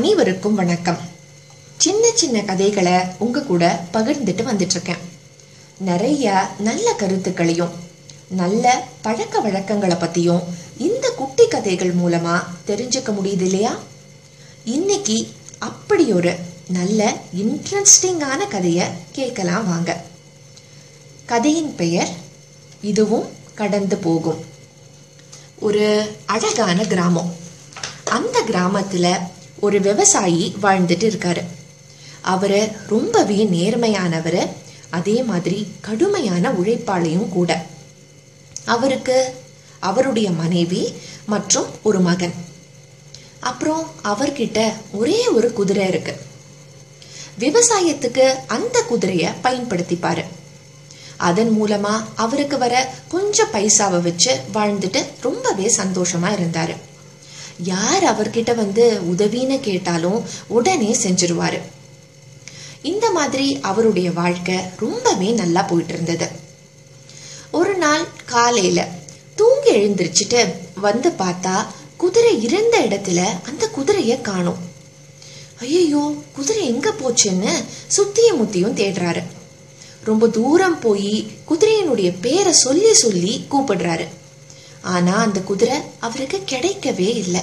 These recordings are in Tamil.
அனைவருக்கும் வணக்கம் சின்ன சின்ன கதைகளை உங்க கூட பகிர்ந்துட்டு வந்துட்டு இருக்கேன் நிறைய நல்ல கருத்துக்களையும் நல்ல பழக்க வழக்கங்களை பத்தியும் இந்த குட்டி கதைகள் மூலமா தெரிஞ்சுக்க முடியுது இல்லையா இன்னைக்கு அப்படி ஒரு நல்ல இன்ட்ரெஸ்டிங்கான கதையை கேட்கலாம் வாங்க கதையின் பெயர் இதுவும் கடந்து போகும் ஒரு அழகான கிராமம் அந்த கிராமத்துல ஒரு விவசாயி வாழ்ந்துட்டு இருக்காரு அவரு ரொம்பவே நேர்மையானவர் அதே மாதிரி கடுமையான உழைப்பாளையும் கூட அவருக்கு அவருடைய மனைவி மற்றும் ஒரு மகன் அப்புறம் அவர்கிட்ட ஒரே ஒரு குதிரை இருக்கு விவசாயத்துக்கு அந்த குதிரைய பயன்படுத்திப்பாரு அதன் மூலமா அவருக்கு வர கொஞ்சம் பைசாவை வச்சு வாழ்ந்துட்டு ரொம்பவே சந்தோஷமா இருந்தாரு யார் அவர்கிட்ட வந்து உதவின்னு கேட்டாலும் உடனே செஞ்சிருவாரு இந்த மாதிரி அவருடைய வாழ்க்கை ரொம்பவே நல்லா போயிட்டு இருந்தது ஒரு நாள் காலையில தூங்கி எழுந்திருச்சுட்டு வந்து பார்த்தா குதிரை இருந்த இடத்துல அந்த குதிரைய காணும் ஐயோ குதிரை எங்க போச்சுன்னு சுத்தியும் முத்தியும் தேடுறாரு ரொம்ப தூரம் போய் குதிரையினுடைய பேரை சொல்லி சொல்லி கூப்பிடுறாரு ஆனா அந்த குதிரை அவருக்கு கிடைக்கவே இல்லை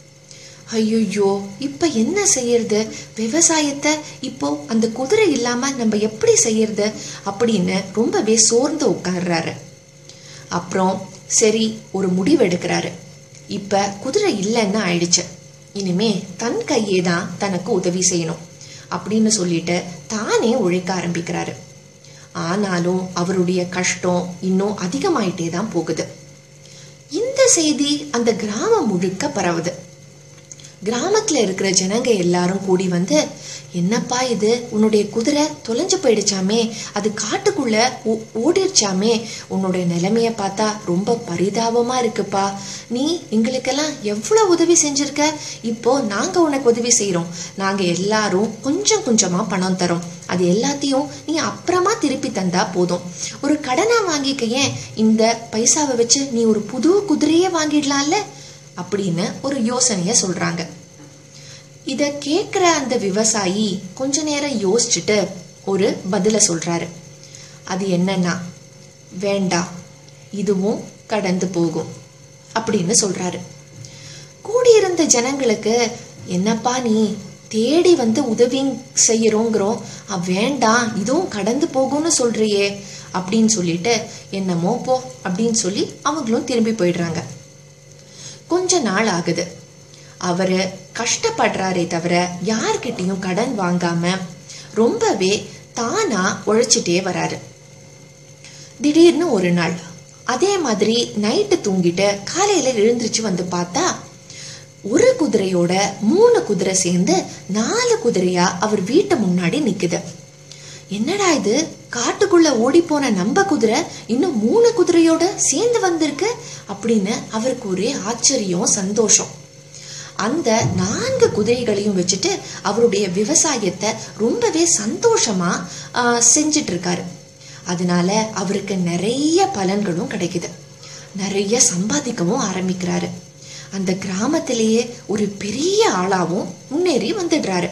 ஐயோ இப்ப என்ன செய்யறது விவசாயத்தை இப்போ அந்த குதிரை இல்லாம நம்ம எப்படி செய்யறது அப்படின்னு ரொம்பவே சோர்ந்து உட்கார்றாரு அப்புறம் சரி ஒரு முடிவு எடுக்கிறாரு இப்ப குதிரை இல்லைன்னு ஆயிடுச்சு இனிமே தன் கையே தான் தனக்கு உதவி செய்யணும் அப்படின்னு சொல்லிட்டு தானே உழைக்க ஆரம்பிக்கிறாரு ஆனாலும் அவருடைய கஷ்டம் இன்னும் அதிகமாயிட்டே தான் போகுது இந்த செய்தி அந்த கிராமம் முழுக்க பரவுது கிராமத்துல இருக்கிற ஜனங்க எல்லாரும் கூடி வந்து என்னப்பா இது உன்னுடைய குதிரை தொலைஞ்சு போயிடுச்சாமே அது காட்டுக்குள்ள ஓ- ஓடிடுச்சாமே உன்னுடைய நிலைமைய பார்த்தா ரொம்ப பரிதாபமா இருக்குப்பா நீ எங்களுக்கெல்லாம் எவ்வளவு உதவி செஞ்சிருக்க இப்போ நாங்க உனக்கு உதவி செய்றோம் நாங்க எல்லாரும் கொஞ்சம் கொஞ்சமா பணம் தரோம் அது எல்லாத்தையும் நீ அப்புறமா திருப்பி தந்தா போதும் ஒரு கடனா வாங்கிக்க ஏன் இந்த பைசாவை வச்சு நீ ஒரு புது குதிரையே வாங்கிடலாம்ல அப்படின்னு ஒரு யோசனைய சொல்றாங்க இத கேக்குற அந்த விவசாயி கொஞ்ச நேரம் யோசிச்சுட்டு ஒரு பதில சொல்றாரு அது என்னன்னா வேண்டாம் இதுவும் கடந்து போகும் அப்படின்னு சொல்றாரு கூடியிருந்த ஜனங்களுக்கு என்னப்பா நீ தேடி வந்து உதவி செய்யறோங்கிறோம் அ, வேண்டாம் இதுவும் கடந்து போகும்னு சொல்றியே அப்படின்னு சொல்லிட்டு என்னமோ போ அப்படின்னு சொல்லி அவங்களும் திரும்பி போயிடுறாங்க கொஞ்ச நாள் ஆகுது அவரு கஷ்டப்படுறாரே தவிர யார்கிட்டயும் கடன் வாங்காம ரொம்பவே தானா உழைச்சிட்டே வராரு திடீர்னு ஒரு நாள் அதே மாதிரி நைட்டு தூங்கிட்டு காலையில எழுந்திருச்சு வந்து பார்த்தா ஒரு குதிரையோட மூணு குதிரை சேர்ந்து நாலு குதிரையா அவர் வீட்டு முன்னாடி நிக்குது என்னடா இது காட்டுக்குள்ள ஓடி போன நம்ம குதிரை இன்னும் மூணு குதிரையோட சேர்ந்து வந்திருக்கு அப்படின்னு அவருக்கு ஒரே ஆச்சரியம் சந்தோஷம் அந்த நான்கு குதிரைகளையும் வச்சுட்டு அவருடைய விவசாயத்தை ரொம்பவே சந்தோஷமா ஆஹ், செஞ்சிட்டு இருக்காரு அதனால அவருக்கு நிறைய பலன்களும் கிடைக்குது நிறைய சம்பாதிக்கவும் ஆரம்பிக்கிறாரு அந்த கிராமத்திலேயே ஒரு பெரிய ஆளாவும் முன்னேறி வந்துடுறாரு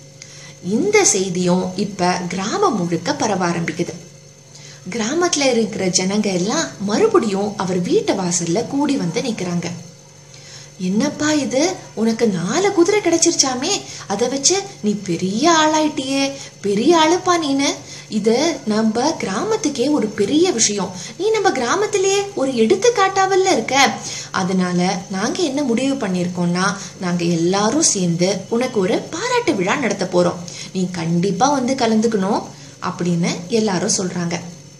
இந்த செய்தியும் இப்ப கிராமம் முழுக்க பரவ ஆரம்பிக்குது கிராமத்துல இருக்கிற ஜனங்க எல்லாம் மறுபடியும் அவர் வீட்டு வாசல்ல கூடி வந்து நிக்கிறாங்க என்னப்பா இது உனக்கு நாலு குதிரை கிடைச்சிருச்சாமே அதை வச்சு நீ பெரிய ஆளாயிட்டியே பெரிய ஆளுப்பா நீனு இது நம்ம கிராமத்துக்கே ஒரு பெரிய விஷயம் நீ நம்ம கிராமத்திலேயே ஒரு எடுத்துக்காட்டாவல்ல இருக்க அதனால நாங்க என்ன முடிவு பண்ணியிருக்கோம்னா நாங்க எல்லாரும் சேர்ந்து உனக்கு ஒரு பாராட்டு விழா நடத்த போறோம் நீ கண்டிப்பா வந்து கலந்துக்கணும் அப்படின்னு எல்லாரும் சொல்றாங்க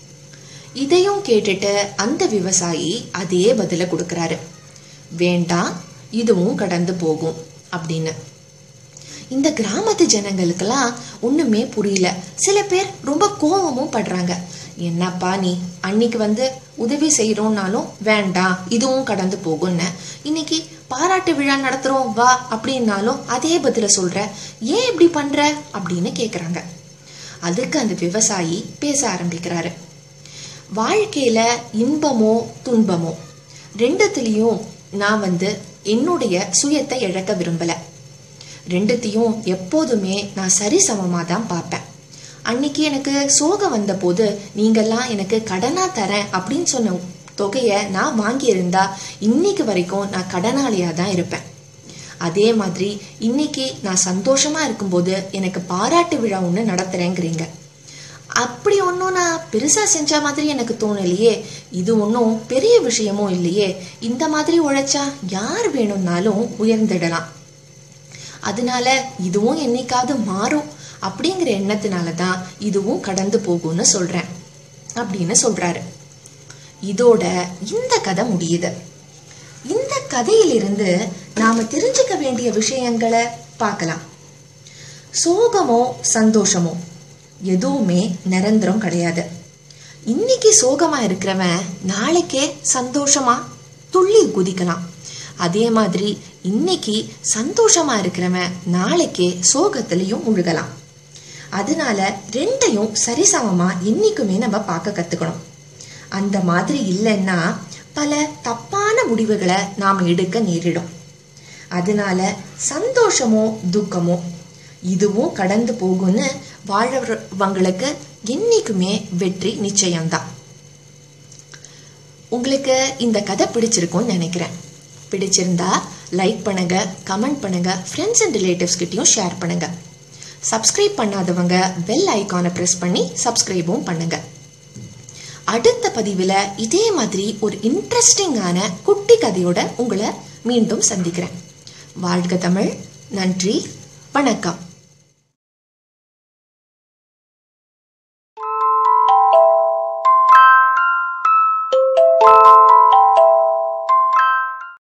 இதையும் கேட்டுட்டு அந்த விவசாயி அதே பதில கொடுக்கறாரு வேண்டாம் இதுவும் கடந்து போகும் அப்படின்னு இந்த கிராமத்து ஜனங்களுக்கெல்லாம் ஒண்ணுமே புரியல சில பேர் ரொம்ப கோவமும் படுறாங்க என்னப்பா நீ அன்னைக்கு வந்து உதவி செய்யறோம்னாலும் வேண்டாம் இதுவும் கடந்து போகும்னு இன்னைக்கு பாராட்டு விழா நடத்துறோம் வா அப்படின்னாலும் அதே பதில சொல்ற ஏன் இப்படி பண்ற அப்படின்னு கேக்குறாங்க அதுக்கு அந்த விவசாயி பேச ஆரம்பிக்கிறாரு வாழ்க்கையில இன்பமோ துன்பமோ ரெண்டுத்துலேயும் நான் வந்து என்னுடைய சுயத்தை இழக்க விரும்பல ரெண்டுத்தையும் எப்போதுமே நான் சரிசமமாக தான் பார்ப்பேன் அன்னைக்கு எனக்கு சோகம் வந்தபோது நீங்கெல்லாம் எனக்கு கடனா தரேன் அப்படின்னு சொன்ன தொகையை நான் வாங்கியிருந்தா இன்னைக்கு வரைக்கும் நான் கடனாளியாக தான் இருப்பேன் அதே மாதிரி இன்னைக்கு நான் சந்தோஷமா இருக்கும்போது எனக்கு பாராட்டு விழா ஒன்று நடத்துறேங்கிறீங்க அப்படி ஒன்றும் நான் பெருசாக செஞ்ச மாதிரி எனக்கு தோணலையே இது ஒன்றும் பெரிய விஷயமும் இல்லையே இந்த மாதிரி உழைச்சா யார் வேணும்னாலும் உயர்ந்திடலாம் அதனால இதுவும் என்னைக்காவது மாறும் அப்படிங்கிற எண்ணத்தினால தான் இதுவும் கடந்து போகும்னு சொல்றேன் அப்படின்னு சொல்றாரு இதோட இந்த கதை முடியுது இந்த கதையிலிருந்து நாம தெரிஞ்சுக்க வேண்டிய விஷயங்களை பார்க்கலாம் சோகமோ சந்தோஷமோ எதுவுமே நிரந்தரம் கிடையாது இன்னைக்கு சோகமா இருக்கிறவன் நாளைக்கே சந்தோஷமா துள்ளி குதிக்கலாம் அதே மாதிரி இன்னைக்கு சந்தோஷமா இருக்கிறவன் நாளைக்கே சோகத்திலையும் முழுகலாம் அதனால ரெண்டையும் சரிசமமா இன்னைக்குமே நம்ம பார்க்க கத்துக்கணும் அந்த மாதிரி இல்லைன்னா பல தப்பான முடிவுகளை நாம் எடுக்க நேரிடும் அதனால சந்தோஷமோ துக்கமோ இதுவும் கடந்து போகும்னு வாழறவங்களுக்கு என்னைக்குமே வெற்றி நிச்சயம்தான் உங்களுக்கு இந்த கதை பிடிச்சிருக்கும்னு நினைக்கிறேன் பிடிச்சிருந்தா லைக் பண்ணுங்க கமெண்ட் பண்ணுங்க ஃப்ரெண்ட்ஸ் அண்ட் ரிலேட்டிவ்ஸ் கிட்டயும் ஷேர் பண்ணுங்க சப்ஸ்கிரைப் பண்ணாதவங்க பெல் ஐகானை ப்ரெஸ் பண்ணி சப்ஸ்கிரைபும் பண்ணுங்க அடுத்த பதிவில் இதே மாதிரி ஒரு இன்ட்ரெஸ்டிங்கான குட்டி கதையோட உங்களை மீண்டும் சந்திக்கிறேன் வாழ்க தமிழ் நன்றி வணக்கம் Thank you.